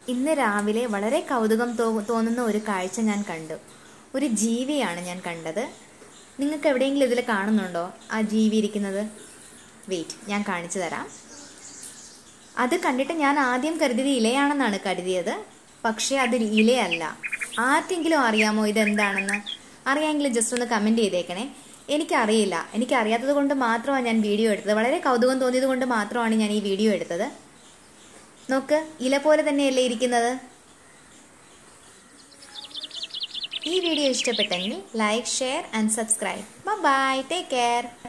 ഇന്ന് രാവിലെ വളരെ കൗതുകം തോ- തോന്നുന്ന ഒരു കാഴ്ച ഞാൻ കണ്ടു ഒരു ജീവിയാണ് ഞാൻ കണ്ടത് നിങ്ങൾക്ക് എവിടെയെങ്കിലും ഇതിൽ കാണുന്നുണ്ടോ ആ ജീവി ഇരിക്കുന്നത് വെയിറ്റ് ഞാൻ കാണിച്ചു തരാം അത് കണ്ടിട്ട് ഞാൻ ആദ്യം കരുതിയത് ഇലയാണെന്നാണ് കരുതിയത് പക്ഷേ അത് ഇലയല്ല ആർക്കെങ്കിലും അറിയാമോ ഇതെന്താണെന്ന് അറിയാമെങ്കിൽ ജസ്റ്റ് ഒന്ന് കമൻറ്റ് ചെയ്തേക്കണേ എനിക്കറിയില്ല എനിക്കറിയാത്തത് കൊണ്ട് മാത്രമാണ് ഞാൻ വീഡിയോ എടുത്തത് വളരെ കൗതുകം തോന്നിയത് കൊണ്ട് മാത്രമാണ് ഞാൻ ഈ വീഡിയോ എടുത്തത് നോക്ക് ഇല പോലെ തന്നെയല്ലേ ഇരിക്കുന്നത് ഈ വീഡിയോ ഇഷ്ടപ്പെട്ടെങ്കിൽ like share and subscribe bye take care